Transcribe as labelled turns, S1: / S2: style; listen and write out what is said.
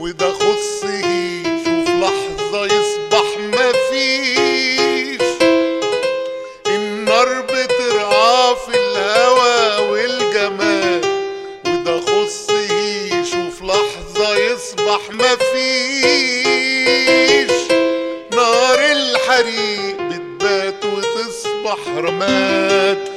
S1: وده خصه شوف لحظة يصبح مفيش النار بترعى في الهوى والجمال وده خصه شوف لحظة يصبح مفيش نار الحريق بتبات وتصبح رماد